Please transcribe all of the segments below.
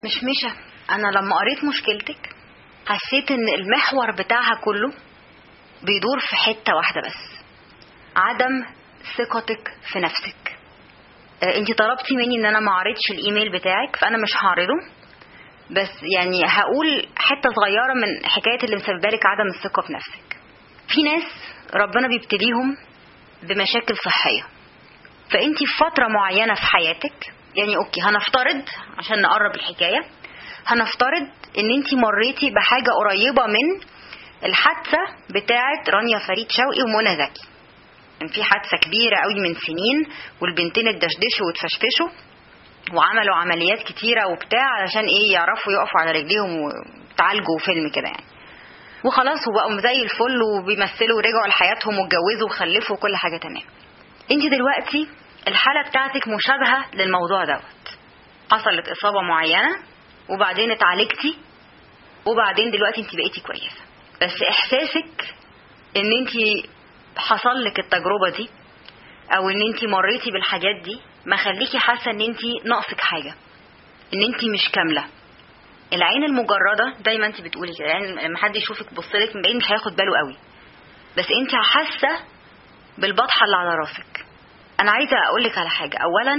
مش مشى انا لما قريت مشكلتك حسيت ان المحور بتاعها كله بيدور في حتة واحدة بس عدم ثقتك في نفسك آه، انت طلبتي مني ان انا ما اعرضش الايميل بتاعك فانا مش هعرضه بس يعني هقول حتة صغيرة من حكاية اللي مسببالك عدم الثقة في نفسك في ناس ربنا بيبتليهم بمشاكل صحية فانت في فترة معينة في حياتك يعني اوكي هنفترض عشان نقرب الحكاية هنفترض ان انت مريتي بحاجة قريبة من الحادثة بتاعة رانيا فريد شوقي ومنى زكي كان في حادثة كبيرة قوي من سنين والبنتين اتدشدشوا واتفشفشوا وعملوا عمليات كتيرة وبتاع علشان ايه يعرفوا يقفوا على رجليهم وتعالجوا فيلم كده يعني وخلاص وبقوا زي الفل وبيمثلوا ورجعوا لحياتهم واتجوزوا وخلفوا وكل حاجة تمام انت دلوقتي الحالة بتاعتك مشابهة للموضوع دوت حصلت إصابة معينة وبعدين اتعالجتي وبعدين دلوقتي انت بقيتي كويسة بس إحساسك ان انت حصل لك التجربة دي او ان انت مريتي بالحاجات دي ما خليكي حاسة ان انت ناقصك حاجة ان انت مش كاملة العين المجردة دايما انت بتقولي كده يعني لما حد يشوفك بصلك من بعيد مش هياخد باله قوي بس انت حاسة بالبطحة اللي على راسك انا عايزة اقولك على حاجة اولا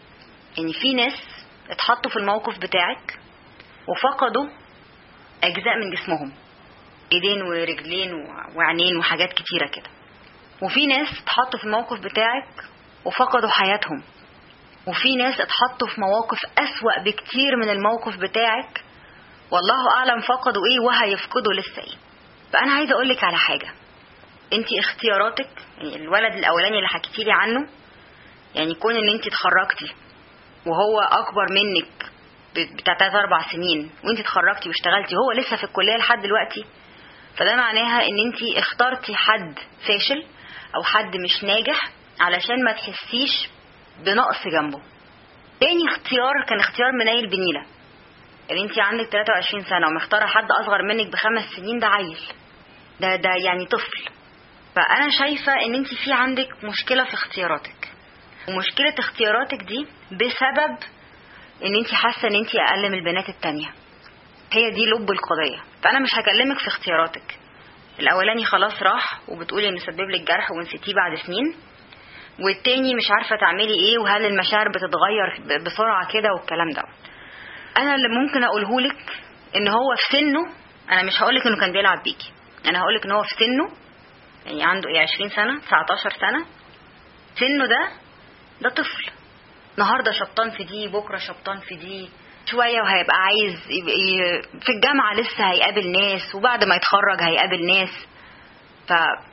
ان في ناس اتحطوا في الموقف بتاعك وفقدوا اجزاء من جسمهم ايدين ورجلين وعينين وحاجات كتيرة كده وفي ناس اتحطوا في الموقف بتاعك وفقدوا حياتهم وفي ناس اتحطوا في مواقف أسوأ بكتير من الموقف بتاعك والله أعلم فقدوا إيه وهيفقدوا لسه إيه فأنا عايزة أقولك على حاجة أنت اختياراتك يعني الولد الأولاني اللي حكيتي لي عنه يعني كون إن أنت اتخرجتي وهو أكبر منك بتاع تلات أربع سنين وأنت اتخرجتي واشتغلتي هو لسه في الكلية لحد دلوقتي فده معناها إن أنت اخترتي حد فاشل أو حد مش ناجح علشان ما تحسيش بنقص جنبه تاني اختيار كان اختيار منيل بنيلة يعني انت عندك 23 سنة ومختارة حد أصغر منك بخمس سنين ده عيل ده ده يعني طفل فأنا شايفة ان انت في عندك مشكلة في اختياراتك ومشكلة اختياراتك دي بسبب ان انت حاسة ان انت أقل من البنات التانية هي دي لب القضية فأنا مش هكلمك في اختياراتك الأولاني خلاص راح وبتقولي انه سبب لك جرح ونسيتيه بعد سنين والتاني مش عارفة تعملي ايه وهل المشاعر بتتغير بسرعة كده والكلام ده انا اللي ممكن اقوله لك ان هو في سنه انا مش هقولك انه كان بيلعب بيكي انا هقولك ان هو في سنه يعني عنده ايه 20 سنة 19 سنة سنه ده ده طفل النهاردة شبطان في دي بكرة شبطان في دي شوية وهيبقى عايز في الجامعة لسه هيقابل ناس وبعد ما يتخرج هيقابل ناس ف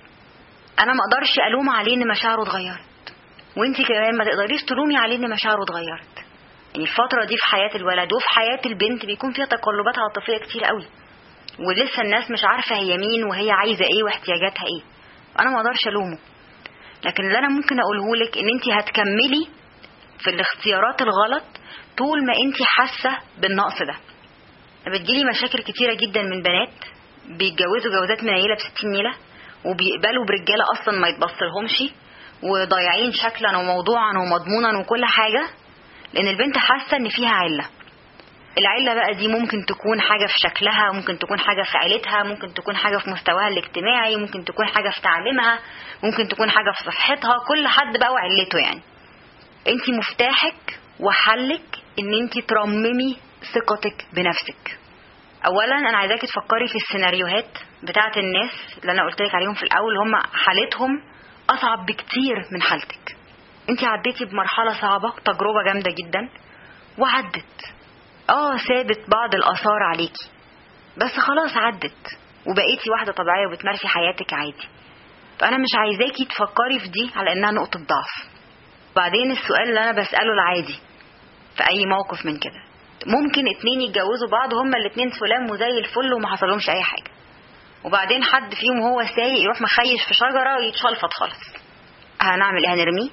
انا ما اقدرش الوم عليه ان مشاعره اتغيرت وانت كمان ما تقدريش تلومي عليه ان مشاعره اتغيرت يعني الفترة دي في حياة الولد وفي حياة البنت بيكون فيها تقلبات عاطفية كتير قوي ولسه الناس مش عارفة هي مين وهي عايزة ايه واحتياجاتها ايه انا ما اقدرش الومه لكن اللي انا ممكن اقوله لك ان انت هتكملي في الاختيارات الغلط طول ما انت حاسة بالنقص ده بتجيلي مشاكل كتيرة جدا من بنات بيتجوزوا جوازات منيلة بستين نيلة وبيقبلوا برجالة اصلا ما يتبصلهمش وضايعين شكلا وموضوعا ومضمونا وكل حاجة لان البنت حاسة ان فيها علة العلة بقى دي ممكن تكون حاجة في شكلها ممكن تكون حاجة في عيلتها ممكن تكون حاجة في مستواها الاجتماعي ممكن تكون حاجة في تعليمها ممكن تكون حاجة في صحتها كل حد بقى وعلته يعني انت مفتاحك وحلك ان انت ترممي ثقتك بنفسك اولا انا عايزاكي تفكري في السيناريوهات بتاعه الناس اللي انا قلت لك عليهم في الاول هم حالتهم اصعب بكتير من حالتك انت عديتي بمرحله صعبه تجربه جامده جدا وعدت اه سابت بعض الاثار عليكي بس خلاص عدت وبقيتي واحده طبيعيه وبتمارسي حياتك عادي فانا مش عايزاكي تفكري في دي على انها نقطه ضعف بعدين السؤال اللي انا بساله العادي في اي موقف من كده ممكن اتنين يتجوزوا بعض هما الاتنين سلام وزي الفل وما حصلهمش اي حاجه وبعدين حد فيهم وهو سايق يروح مخيش في شجره ويتشلفط خالص هنعمل ايه هنرميه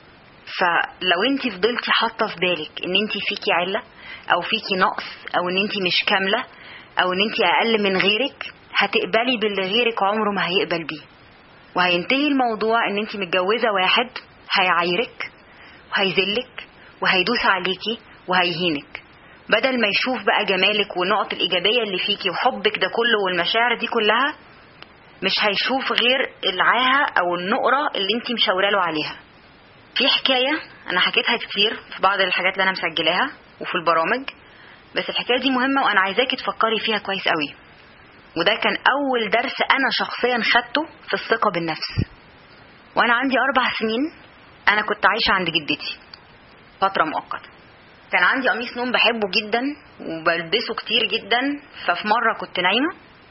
فلو انت فضلتي حاطه في بالك ان انت فيكي عله او فيكي نقص او ان انت مش كامله او ان انت اقل من غيرك هتقبلي باللي غيرك عمره ما هيقبل بيه وهينتهي الموضوع ان انت متجوزه واحد هيعايرك وهيذلك وهيدوس عليكي وهيهينك بدل ما يشوف بقى جمالك والنقط الإيجابية اللي فيكي وحبك ده كله والمشاعر دي كلها مش هيشوف غير العاهة أو النقرة اللي انت مشاورة له عليها في حكاية أنا حكيتها كتير في بعض الحاجات اللي أنا مسجلاها وفي البرامج بس الحكاية دي مهمة وأنا عايزاكي تفكري فيها كويس قوي وده كان أول درس أنا شخصيا خدته في الثقة بالنفس وأنا عندي أربع سنين أنا كنت عايشة عند جدتي فترة مؤقتة كان عندي قميص نوم بحبه جدا وبلبسه كتير جدا ففي مرة كنت نايمة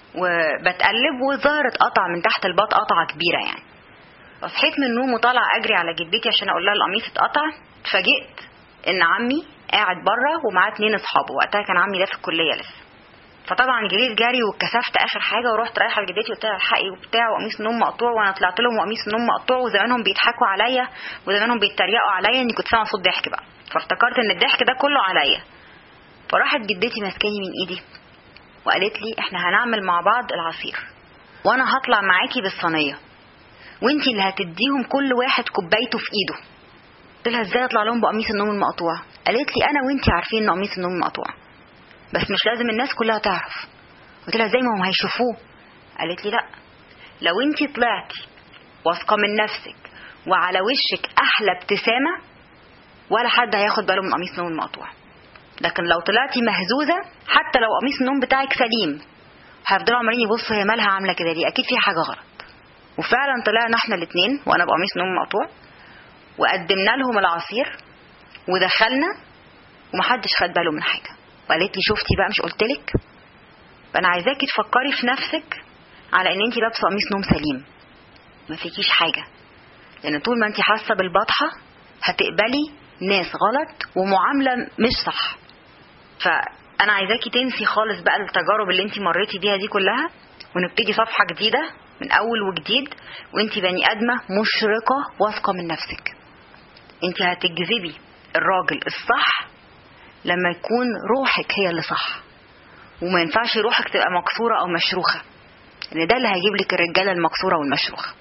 وبتقلب والظهر اتقطع من تحت البط قطعة كبيرة يعني فصحيت من النوم وطالعة أجري على جدتي عشان أقول لها القميص اتقطع اتفاجئت إن عمي قاعد بره ومعاه اتنين أصحابه وقتها كان عمي ده في الكلية لسه فطبعا جريت جري واتكسفت اخر حاجه ورحت رايحه لجدتي قلت لها الحقي وبتاع وقميص نوم مقطوع وانا طلعت لهم وقميص نوم مقطوع وزمانهم بيضحكوا عليا وزمانهم بيتريقوا عليا اني كنت سامعه صوت ضحك بقى فافتكرت ان الضحك ده كله عليا فراحت جدتي ماسكاني من ايدي وقالت لي احنا هنعمل مع بعض العصير وانا هطلع معاكي بالصينيه وانتي اللي هتديهم كل واحد كوبايته في ايده قلت لها ازاي اطلع لهم بقميص النوم المقطوع قالت لي انا وانتي عارفين ان قميص النوم مقطوع بس مش لازم الناس كلها تعرف قلت لها زي ما هم هيشوفوه قالت لي لا لو انت طلعتي واثقه من نفسك وعلى وشك احلى ابتسامه ولا حد هياخد باله من قميص النوم المقطوع لكن لو طلعتي مهزوزه حتى لو قميص النوم بتاعك سليم هيفضلوا عمالين يبصوا هي مالها عامله كده ليه اكيد في حاجه غلط وفعلا طلعنا احنا الاثنين وانا بقميص نوم مقطوع وقدمنا لهم العصير ودخلنا ومحدش خد باله من حاجه وقالت لي شفتي بقى مش قلتلك فانا عايزاكي تفكري في نفسك على ان انت لابسه قميص نوم سليم ما فيكيش حاجه لان طول ما انت حاسه بالبطحه هتقبلي ناس غلط ومعامله مش صح فانا عايزاكي تنسي خالص بقى التجارب اللي انت مريتي بيها دي كلها ونبتدي صفحه جديده من اول وجديد وانت بني ادمه مشرقه واثقه من نفسك انت هتجذبي الراجل الصح لما يكون روحك هي اللي صح وما ينفعش روحك تبقى مكسوره او مشروخه لان ده اللي هيجيب لك الرجاله المكسوره والمشروخه